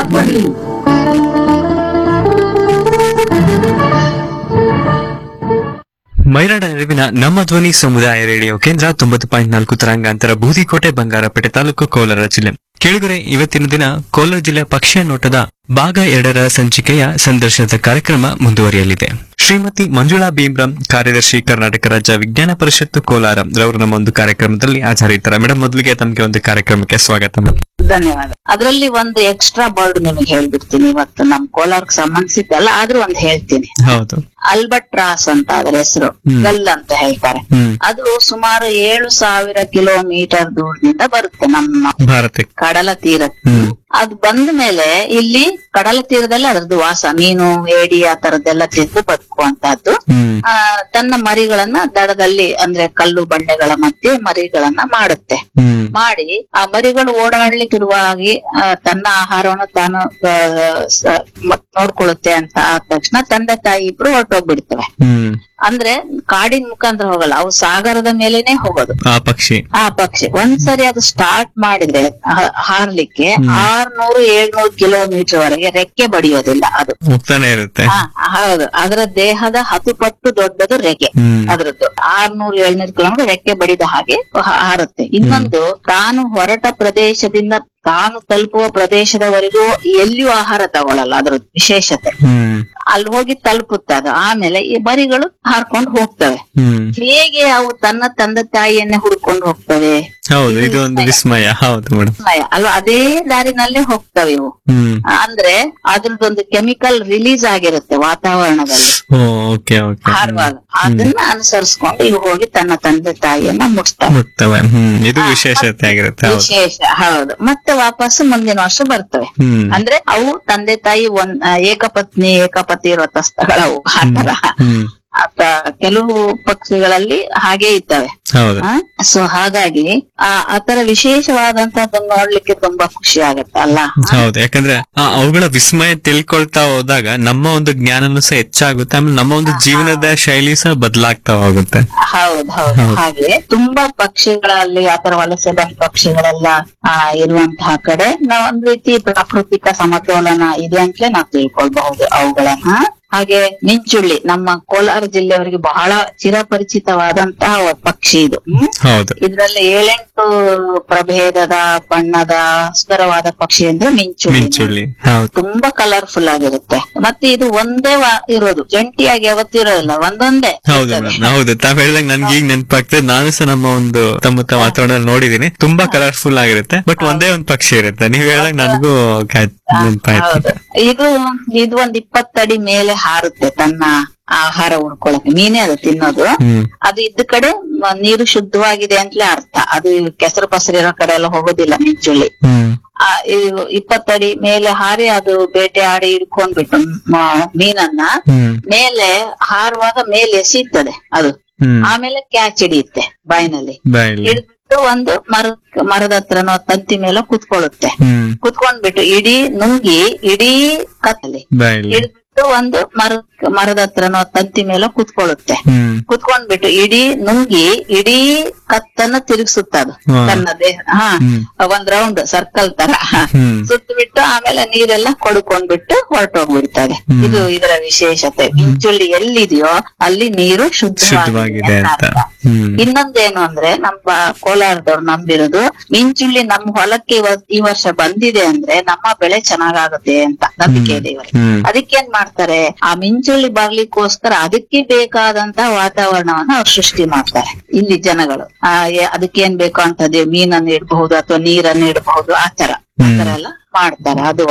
ಆಕಾಶವಾಣಿ ಮೈರಾಡ ನೆರವಿನ ನಮ್ಮ ಧ್ವನಿ ಸಮುದಾಯ ರೇಡಿಯೋ ಕೇಂದ್ರ ತೊಂಬತ್ತು ಪಾಯಿಂಟ್ ನಾಲ್ಕು ತರಂಗಾಂತರ ಬೂದಿಕೋಟೆ ಬಂಗಾರಪೇಟೆ ತಾಲೂಕು ಕೋಲಾರ ಜಿಲ್ಲೆ ಕೇಳಿದರೆ ಇವತ್ತಿನ ದಿನ ಕೋಲಾರ ಜಿಲ್ಲೆ ಪಕ್ಷಿಯ ನೋಟದ ಭಾಗ ಎರಡರ ಸಂಚಿಕೆಯ ಸಂದರ್ಶನದ ಕಾರ್ಯಕ್ರಮ ಮುಂದುವರಿಯಲಿದೆ ಶ್ರೀಮತಿ ಮಂಜುಳಾ ಭೀಮ್ರಾಮ್ ಕಾರ್ಯದರ್ಶಿ ಕರ್ನಾಟಕ ರಾಜ್ಯ ವಿಜ್ಞಾನ ಪರಿಷತ್ತು ಕೋಲಾರ ರವರು ನಮ್ಮ ಒಂದು ಕಾರ್ಯಕ್ರಮದಲ್ಲಿ ಹಾಜರಿದ್ದಾರೆ ಮೇಡಮ್ ಮೊದಲಿಗೆ ತಮಗೆ ಒಂದು ಕಾರ್ಯಕ್ರಮಕ್ಕೆ ಸ್ವಾಗತ ಮೇಡಮ್ ಧನ್ಯವಾದ ಅದರಲ್ಲಿ ಒಂದು ಎಕ್ಸ್ಟ್ರಾ ಬರ್ಡ್ ನಿಮಗೆ ಹೇಳ್ಬಿಡ್ತೀನಿ ಇವತ್ತು ನಮ್ ಕೋಲಾರಕ್ಕೆ ಸಂಬಂಧಿಸಿದ್ದಲ್ಲ ಆದ್ರೂ ಒಂದು ಹೇಳ್ತೀನಿ ಹೌದು ಅಲ್ಬಟ್ರಾಸ್ ಅಂತ ಅದರ ಹೆಸರು ಹ್ಮ್. ಗಲ್ ಅಂತ ಹೇಳ್ತಾರೆ ಹ್ಮ್ ಅದು ಸುಮಾರು ಏಳು ಸಾವಿರ ಕಿಲೋಮೀಟರ್ ದೂರದಿಂದ ಬರುತ್ತೆ ನಮ್ಮ ಭಾರತಕ್ಕೆ ಕಡಲ ತೀರಕ್ಕೆ ಹ್ಮ್ ಅದು ಬಂದ ಮೇಲೆ ಇಲ್ಲಿ ಕಡಲ ತೀರದಲ್ಲಿ ಅದರದ್ದು ವಾಸ ಮೀನು ಏಡಿ ಆ ತರದ್ದೆಲ್ಲ ತಿಂದು ಬದುಕುವಂತಹದ್ದು ಹ್ಮ್ ಆ, ತನ್ನ ಮರಿಗಳನ್ನ ದಡದಲ್ಲಿ ಅಂದ್ರೆ ಕಲ್ಲು ಬಂಡೆಗಳ ಮಧ್ಯೆ ಮರಿಗಳನ್ನ ಮಾಡುತ್ತೆ ಹ್ಮ್ ಮಾಡಿ ಆ ಮರಿಗಳು ಓಡಾಡ್ಲಿಕ್ಕಿರುವಾಗಿ ಆ, ತನ್ನ ಆಹಾರವನ್ನು ತಾನು ಆ, ಸ- ಮ- ನೋಡ್ಕೊಳ್ಳುತ್ತೆ ಅಂತ ಆದ ತಕ್ಷಣ ತಂದೆ ತಾಯಿ ಇಬ್ರು ಹೊರಟೋಗ್ಬಿಡ್ತವೆ ಹ್ಮ್ ಅಂದ್ರೆ ಕಾಡಿನ ಮುಖಾಂತರ ಹೋಗಲ್ಲ ಅವು ಸಾಗರದ ಮೇಲೇನೆ ಹೋಗೋದು ಆ ಪಕ್ಷಿ ಆ ಪಕ್ಷಿ ಒಂದ್ಸರಿ ಅದು ಸ್ಟಾರ್ಟ್ ಮಾಡಿದ್ರೆ ಹ- ಹಾರ್ಲಿಕ್ಕೆ ಆರ್ನೂರು ಏಳ್ನೂರು ಕಿಲೋಮೀಟರ್ ವರೆಗೆ ರೆಕ್ಕೆ ಬಡಿಯೋದಿಲ್ಲ ಅದು ಹೋಗ್ತಾನೆ ಇರುತ್ತೆ ಹಾ ಹೌದು ಅದರ ದೇಹದ ಹತ್ತು ಪಟ್ಟು ದೊಡ್ಡದು ರೆಕ್ಕೆ ಹ್ಮ್ ಅದ್ರದ್ದು ಆರ್ನೂರು ಏಳ್ನೂರು ಕಿಲೋಮೀಟರ್ ರೆಕ್ಕೆ ಬಡಿದ ಹಾಗೆ ಹ- ಹಾರುತ್ತೆ ಇನ್ನೊಂದು ತಾನು ಹೊರಟ ಪ್ರದೇಶದಿಂದ ತಾನು ತಲುಪುವ ಪ್ರದೇಶದವರೆಗೂ ಎಲ್ಲಿಯೂ ಆಹಾರ ತಗೊಳಲ್ಲ ಅದ್ರ ವಿಶೇಷತೆ ಹ್ಮ್ ಅಲ್ಲಿ ಹೋಗಿ ತಲುಪುತ್ತೆ ಅದು ಆಮೇಲೆ ಈ ಮರಿಗಳು ಹಾರ್ಕೊಂಡು ಹೋಗ್ತವೆ ಹ್ಮ್ ಹೇಗೆ ಅವು ತನ್ನ ತಂದೆ ತಾಯಿಯನ್ನೇ ಹುಡ್ಕೊಂಡು ಹೋಗ್ತವೆ ಹೌದು ಇದು ಒಂದು ವಿಸ್ಮಯ ಹೌದು ಮೇಡಮ್ ಸಮಯ ಅಲ್ವಾ ಅದೇ ದಾರಿನಲ್ಲೇ ಹೋಗ್ತವೆ ಇವು ಹ್ಮ್ ಅಂದ್ರೆ ಅದ್ರದ್ದೊಂದು ಕೆಮಿಕಲ್ ರಿಲೀಸ್ ಆಗಿರುತ್ತೆ ವಾತಾವರಣದಲ್ಲಿ ಓ ಓಕೆ ಓಕೆ ಹಾರುವಾಗ ಅದನ್ನ ಅನುಸರಿಸ್ಕೊಂಡು ಇವು ಹೋಗಿ ತನ್ನ ತಂದೆ ತಾಯಿಯನ್ನ ಮುಟ್ತವೆ ಮುಟ್ತವೆ ಹ್ಮ್ ಇದು ವಿಶೇಷತೆ ಆಗಿರುತ್ತೆ ಹೌದು ವಿಶೇಷ ಹೌದು ಮತ್ತೆ ವಾಪಸ್ ಮುಂದಿನ ವರ್ಷ ಬರ್ತವೆ ಹ್ಮ್ ಅಂದ್ರೆ ಅವು ತಂದೆ ತಾಯಿ ಒಂದ್ ಆ, ಏಕಪತ್ನಿ ಏಕಪತಿ ವ್ರತಸ್ಥಗಳವು ಆತರ ಹ್ಮ್ ಆತ ಕೆಲವು ಪಕ್ಷಿಗಳಲ್ಲಿ ಹಾಗೆ ಇರ್ತವೆ ಹೌದು ಸೊ ಹಾಗಾಗಿ ಆ ಆತರ ವಿಶೇಷವಾದಂತದ್ದನ್ನ ನೋಡ್ಲಿಕ್ಕೆ ತುಂಬಾ ಖುಷಿ ಆಗತ್ತೆ ಅಲ್ಲ ಹೌದು ಯಾಕಂದ್ರೆ ಆ ಅವುಗಳ ವಿಸ್ಮಯ ತಿಳ್ಕೊಳ್ತಾ ಹೋದಾಗ ನಮ್ಮ ಒಂದು ಜ್ಞಾನನೂ ಸಹ ಹೆಚ್ಚಾಗುತ್ತೆ ಆಮೇಲೆ ನಮ್ಮ ಒಂದು ಜೀವನದ ಶೈಲಿ ಸಹ ಬದಲಾಗ್ತಾ ಹೋಗುತ್ತೆ ಹೌದು ಹೌದು ಹಾಗೆ ತುಂಬಾ ಪಕ್ಷಿಗಳಲ್ಲಿ ಆತರ ವಲಸೆ ಬಂದ ಪಕ್ಷಿಗಳೆಲ್ಲ ಆ ಇರುವಂತಹ ಕಡೆ ನಾವು ಒಂದ್ ರೀತಿ ಪ್ರಾಕೃತಿಕ ಸಮತೋಲನ ಇದೆ ಅಂತಲೇ ನಾವು ತಿಳ್ಕೊಳ್ಬಹುದು ಅವುಗಳನ್ನ ಹಾಗೆ ಮಿಂಚುಳ್ಳಿ ನಮ್ಮ ಕೋಲಾರ ಜಿಲ್ಲೆಯವರಿಗೆ ಬಹಳ ಚಿರಪರಿಚಿತವಾದಂತಹ ಒಂದ್ ಪಕ್ಷಿ ಇದು ಹ್ಮ್ ಹೌದು ಇದ್ರಲ್ಲಿ ಏಳೆಂಟು ಪ್ರಭೇದದ ಬಣ್ಣದ ಸುಂದರವಾದ ಪಕ್ಷಿ ಅಂದ್ರೆ ಮಿಂಚುಳ್ಳಿ ಮಿಂಚುಳ್ಳಿ ಹೌದು ತುಂಬಾ ಕಲರ್ಫುಲ್ ಆಗಿರುತ್ತೆ ಮತ್ತೆ ಇದು ಒಂದೇ ವಾ- ಇರೋದು ಜಂಟಿಯಾಗಿ ಯಾವತ್ತೂ ಇರೋದಿಲ್ಲ ಒಂದೊಂದೇ ಹೌದು ಮೇಡಮ್ ಹೌದು ತಾವ್ ಹೇಳ್ದಾಗ ನನ್ಗೆ ಈಗ ನೆನಪಾಗ್ತದೆ ನಾನು ಸಹ ನಮ್ಮ ಒಂದು ಸುತ್ತಮುತ್ತ ವಾತಾವರಣ ನೋಡಿದೀನಿ ತುಂಬಾ ಕಲರ್ಫುಲ್ ಆಗಿರುತ್ತೆ ಬಟ್ ಒಂದೇ ಒಂದು ಪಕ್ಷಿ ಇರುತ್ತೆ ನೀವ್ ಹೇಳ್ದಾಗ ನನಗೂ ನೆನಪಾಯ್ತು ಹೌದು ಇದು ಇದು ಒಂದ್ ಇಪ್ಪತ್ತಡಿ ಮೇಲೆ ಹಾರುತ್ತೆ ತನ್ನ ಆಹಾರ ಉಳ್ಕೊಳಕ್ಕೆ ಮೀನೇ ಅದು ತಿನ್ನೋದು ಹ್ಮ್ ಅದು ಇದ್ದ ಕಡೆ ಮ- ನೀರು ಶುದ್ಧವಾಗಿದೆ ಅಂತಲೇ ಅರ್ಥ ಅದು ಕೆಸರು ಪಸರು ಇರೋ ಕಡೆ ಎಲ್ಲ ಹೋಗೋದಿಲ್ಲ ಮಿಂಚುಳ್ಳಿ ಹ್ಮ್ ಆ, ಇದು ಇಪ್ಪತ್ತಡಿ ಮೇಲೆ ಹಾರಿ ಅದು ಬೇಟೆ ಆಡಿ ಹಿಡ್ಕೊಂಡ್ಬಿಟ್ಟು ಮ- ಮೀನನ್ನ ಹ್ಮ್ ಮೇಲೆ ಹಾರುವಾಗ ಮೇಲೆ ಎಸೀತದೆ ಅದು ಹ್ಮ್ ಆಮೇಲೆ ಕ್ಯಾಚ್ ಹಿಡಿಯುತ್ತೆ ಬಾಯಿನಲ್ಲಿ ಬಾಯಲ್ಲಿ ಹಿಡಿದ್ಬಿಟ್ಟು ಒಂದು ಮರ ಮರದ ಹತ್ರನೋ ತಂತಿ ಮೇಲೆ ಕುತ್ಕೊಳ್ಳುತ್ತೆ ಹ್ಮ್ ಕುತ್ಕೊಂಡ್ಬಿಟ್ಟು ಇಡೀ ನುಂಗಿ ಇಡೀ ಕತ್ತಲಿ ಬಾಯಲ್ಲಿ ಹಿಡಿದ್ಬಿಟ್ಟು ಒಂದು ಮರ ಮರದ ಹತ್ರನೋ ತಂತಿ ಮೇಲೆ ಕುತ್ಕೊಳ್ಳುತ್ತೆ ಹ್ಮ್ ಕುತ್ಕೊಂಡ್ಬಿಟ್ಟು ಇಡೀ ನುಂಗಿ ಇಡೀ ಕತ್ತನ್ನ ತಿರುಗಿಸುತ್ತ ಅದು ಹಾ. ತನ್ನ ದೇಹ ಹಾ ಹ್ಮ್. ಒಂದ್ ರೌಂಡ್ ಸರ್ಕಲ್ ತರ ಹ್ಮ್ ಸುತ್ತ ಬಿಟ್ಟು ಆಮೇಲೆ ನೀರೆಲ್ಲ ಕೊಡ್ಕೊಂಡ್ಬಿಟ್ಟು ಹೊರಟೋಗ್ಬಿಡ್ತದೆ ಹ್ಮ್. ಇದು ಇದರ ವಿಶೇಷತೆ ಮಿಂಚುಳ್ಳಿ ಎಲ್ಲಿದೆಯೋ ಅಲ್ಲಿ ನೀರು ಶುದ್ಧವಾಗಿದೆ ಶುದ್ಧವಾಗಿದೆ ಅಂತ ಅಂತ ಅರ್ಥ. ಹ್ಮ್ ಇನ್ನೊಂದೇನು ಅಂದ್ರೆ ನಮ್ಮ ಕೋಲಾರದವ್ರು ನಂಬಿರೋದು ಮಿಂಚುಳ್ಳಿ ನಮ್ಮ ಹೊಲಕ್ಕೆ ಇವ- ಈ ವರ್ಷ ಬಂದಿದೆ ಅಂದ್ರೆ ನಮ್ಮ ಬೆಳೆ ಚೆನ್ನಾಗಾಗುತ್ತೆ ಅಂತ ನಂಬಿಕೆ ಇದೆ ಇವರಿಗೆ ಹ್ಮ್ ಅದಕ್ಕೇನ್ ಮಾಡ್ತಾರೆ ಆ ಮಿಂಚುಳ್ಳಿ ಬರ್ಲಿಕ್ಕೋಸ್ಕರ ಅದಕ್ಕೆ ಬೇಕಾದಂತ ವಾತಾವರಣವನ್ನ ಅವ್ರು ಸೃಷ್ಟಿ ಮಾಡ್ತಾರೆ ಇಲ್ಲಿ ಜನಗಳು ಆ ಏ- ಅದಕ್ಕೇನ್ ಬೇಕು ಅಂತದ್ದು ಮೀನನ್ನು ಇಡಬಹುದು ಅಥವಾ ನೀರನ್ನು ಇಡಬಹುದು ಆತರ ಆತರ ಎಲ್ಲ ಮಾಡ್ತಾರೆ ಅದು